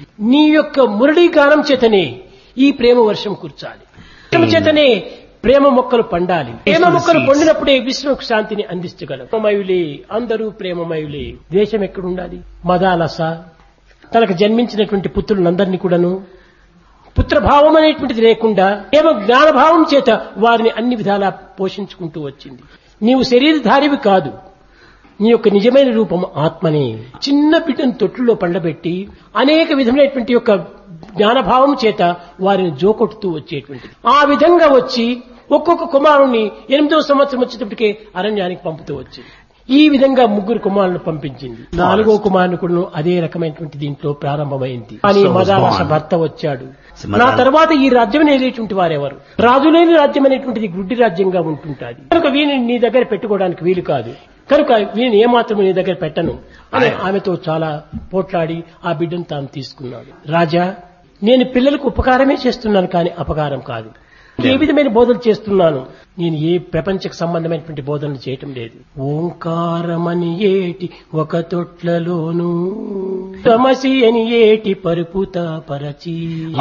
నీ యొక్క మురళీ గానం చేతనే ఈ ప్రేమ వర్షం కుర్చాలి ప్రేమ చేతనే ప్రేమ మొక్కలు పండాలి ప్రేమ మొక్కలు పండినప్పుడే విశ్వకు శాంతిని అందించగలవు ప్రేమమయులే అందరూ ప్రేమమయులే దేశం ఎక్కడుండాలి మదాలస తనకు జన్మించినటువంటి పుత్రులందరినీ కూడాను పుత్రభావం అనేటువంటిది లేకుండా ప్రేమ జ్ఞానభావం చేత వారిని అన్ని విధాలా పోషించుకుంటూ వచ్చింది నీవు శరీరధారివి కాదు నీ యొక్క నిజమైన రూపం ఆత్మనే చిన్న బిడ్డను తొట్టులో పండబెట్టి అనేక విధమైనటువంటి యొక్క జ్ఞానభావం చేత వారిని జోకొట్టుతూ వచ్చేటువంటిది ఆ విధంగా వచ్చి ఒక్కొక్క కుమారుణ్ణి ఎనిమిదవ సంవత్సరం వచ్చేటప్పటికే అరణ్యానికి పంపుతూ వచ్చింది ఈ విధంగా ముగ్గురు కుమారులను పంపించింది నాలుగో కుమారుని కూడా అదే రకమైనటువంటి దీంట్లో ప్రారంభమైంది కానీ So was మదాలస born. భర్త వచ్చాడు So Madala- నా తర్వాత ఈ రాజ్యం నేలేటువంటి వారెవరు రాజులేని రాజ్యం అనేటువంటిది గుడ్డి రాజ్యంగా ఉంటుంటాది కనుక వీనిని నీ దగ్గర పెట్టుకోవడానికి వీలు కాదు కనుక వీనిని ఏమాత్రం నీ దగ్గర పెట్టను అని ఆయన- ఆమెతో చాలా పోట్లాడి ఆ బిడ్డను తాను తీసుకున్నాడు రాజా నేను పిల్లలకు ఉపకారమే చేస్తున్నాను కానీ అపకారం కాదు ఏ విధమైన బోధలు చేస్తున్నాను నేను ఏ ప్రపంచకు సంబంధమైనటువంటి బోధనలు చేయటం లేదు ఓంకారమని ఏటి ఒక తొట్లలోను తమసి అని ఏటి పరుపుత పరచి